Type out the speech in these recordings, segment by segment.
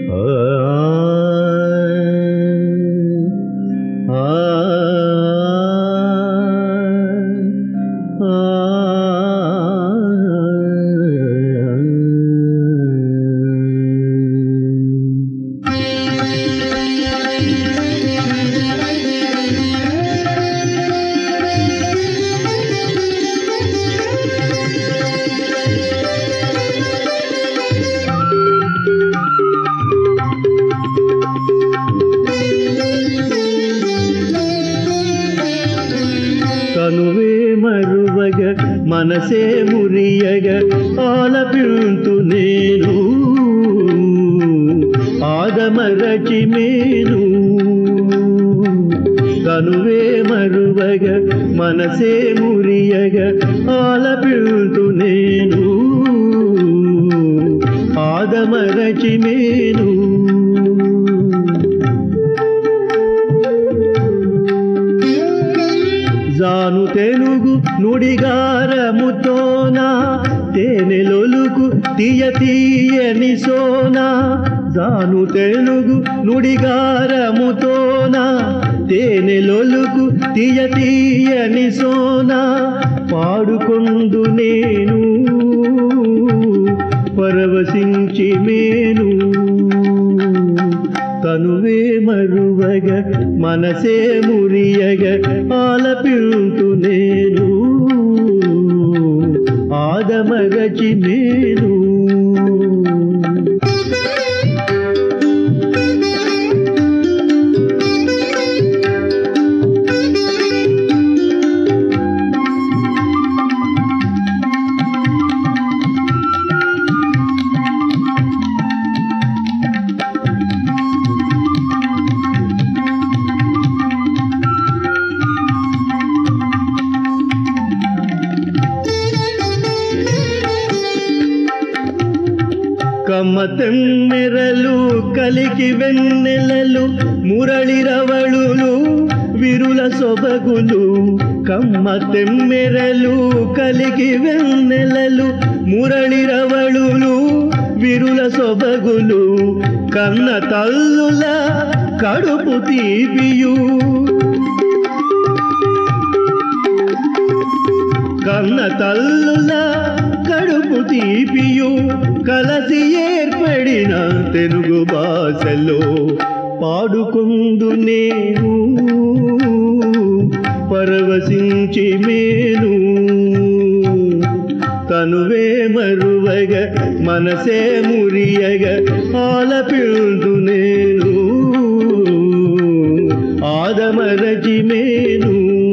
ఆ కనువే మరువగ మనసే మురియగ ఆలపింతు నేను ఆదమరచి మేను కనువే మరువగ మనసే మురియగ ఆలపింతు నేను ఆదమరచి మేను జాను తెలుగు నుడిగారముతోన తేనెలొలుకు తీయ తీయని సోనా జాను తెలుగు నుడిగారముతోన తేనెలొలుకు తీయ తీయని సోనా పాడుకొందు నేను పరవశించి మేను తనువే మరువగ మనసే మురియగ ఆలపింతు నేను ఆదమరచి నేను కమ్మతెమ్మెరలు కలికి వెన్నెలలు మురళిరవళులు విరుల సొబగులు కమ్మతెమ్మెరలు కలికి వెన్నెలలు మురళిరవళులు విరుల సొబగులు కన్న తల్లుల కడుపు తీపియు కన్న తల్లుల కడుపు తీపియు కలసి ఏర్పడిన తెలుగు భాషలో పాడుకుందు నేను పరవశించి మేను తనువే మరువగ మనసే మురియగ ఆలపిల్దు నేను ఆదమరచి మేను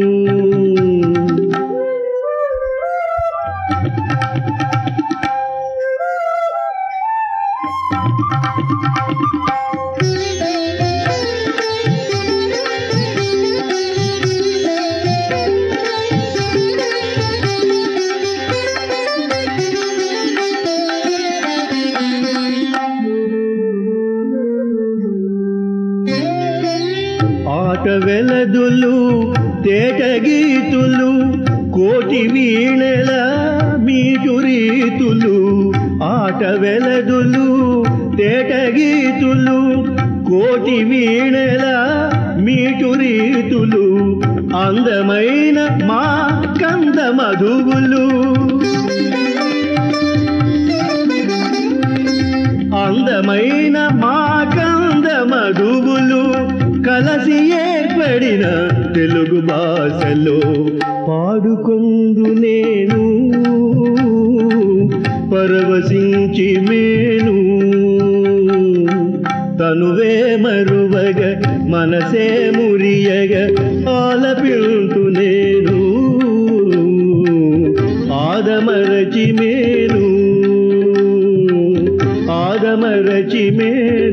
ఆట వెలదులు తేట గీతులు కోటి వీణెల మీటు రీతులు ఆట వెలదులు తేట గీతులు కోటి వీణెల మీటు రీతులు అందమైన మా కంద మధువులు అందమైన మా కంద మధువులు కలసి ఏర్పడిన తెలుగు భాషలో పాడుకొందు నేను పరవశించి మేను తనువే మరువగ మనసే మురియగ ఆలపింతు నేను ఆదమరచి మేను ఆదమరచి మేను